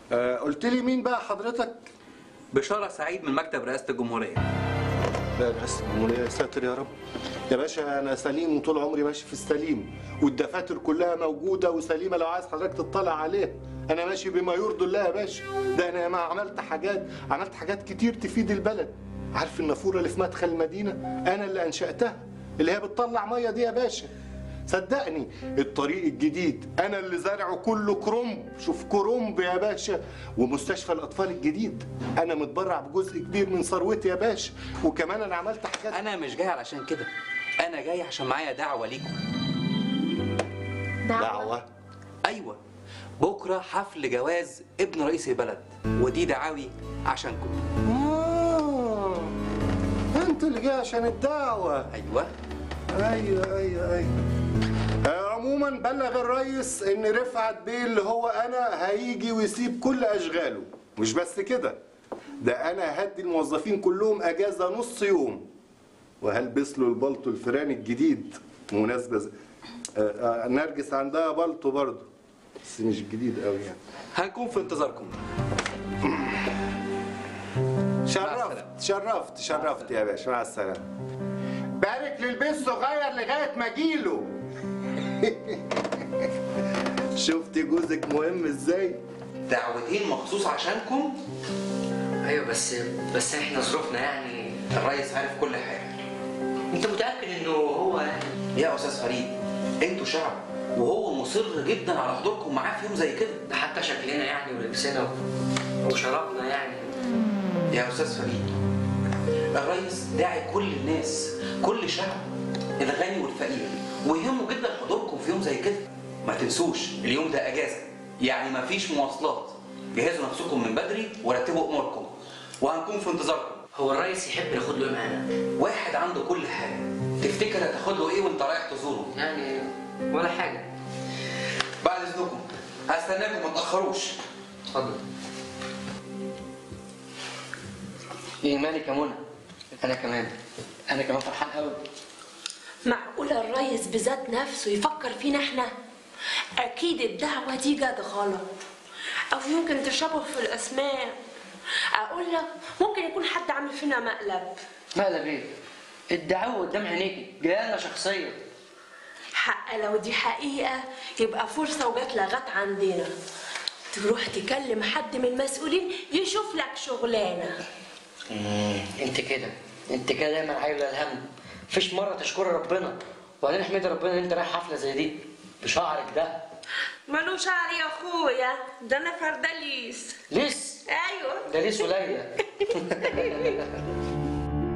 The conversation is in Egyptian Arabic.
آه قلت لي مين بقى حضرتك بشارة سعيد من مكتب رئاسة الجمهورية لا بس الجمهورية يا ساتر يا رب يا باشا انا سليم وطول عمري ماشي في السليم والدفاتر كلها موجوده وسليمه لو عايز حضرتك تطلع عليها انا ماشي بما يرضي الله يا باشا ده انا ما عملت حاجات عملت حاجات كتير تفيد البلد عارف النافوره اللي في مدخل المدينه انا اللي انشاتها اللي هي بتطلع ميه دي يا باشا صدقني الطريق الجديد انا اللي زارعه كله كرنب شوف كرنب يا باشا ومستشفى الاطفال الجديد انا متبرع بجزء كبير من ثروتي يا باشا وكمان انا عملت حاجات أنا مش جاي علشان كده أنا جاي عشان معايا دعوة ليكم دعوه أيوة بكرة حفل جواز ابن رئيس البلد ودي دعاوي عشانكم آه أنت اللي جاي عشان الدعوة أيوة أيوه أيوه أيوه آه، عموما بلغ الريس إن رفعت بيه اللي هو أنا هيجي ويسيب كل أشغاله مش بس كده ده أنا هدي الموظفين كلهم أجازة نص يوم وهلبس له البلطو الفيراني الجديد مناسبة ز- آه، آه، نرجس عندها بلطو برضه بس مش جديد قوي يعني هنكون في انتظاركم شرفت شرفت شرفت يا باشا مع السلامة بارك للبيت الصغير لغاية ما اجيله شفت جوزك مهم ازاي؟ دعوتين مخصوص عشانكم ايوه بس بس احنا ظروفنا يعني الريس عارف كل حاجة انت متاكد انه هو يعني يا أستاذ فريد انتوا شعب وهو مصر جدا على حضوركم معاه في يوم زي كده ده حتى شكلنا يعني ولبسنا وشربنا يعني يا استاذ فريد الرئيس داعي كل الناس كل شعب الغني والفقير ويهمه جدا حضوركم في يوم زي كده ما تنسوش اليوم ده اجازه يعني ما فيش مواصلات جهزوا نفسكم من بدري ورتبوا اموركم وهنكون في انتظاركم هو الرئيس يحب ناخد له إيه معانا واحد عنده كل حاجه تفتكر هتاخد له ايه وانت رايح تزوره يعني ولا حاجه بعد اذنكم هستناكم ما تاخروش اتفضل ايه مالك يا منى انا كمان انا كمان فرحان قوي معقولة الريس بذات نفسه يفكر فينا احنا؟ أكيد الدعوة دي جت غلط أو يمكن تشابه في الأسماء أقول لك ممكن يكون حد عامل فينا مقلب مقلب ايه الدعوه قدام عينيكي جايه لنا شخصيا حق لو دي حقيقة يبقى فرصة وجات لغات عندنا تروح تكلم حد من المسؤولين يشوف لك شغلانة انت كده انت كده دايما عايله الهم مفيش مره تشكر ربنا وبعدين احمد ربنا ان انت رايح حفله زي دي بشعرك ده ملوش شعر يا أخويا ده أنا فردليس ليس أيوه ده ليس وليلى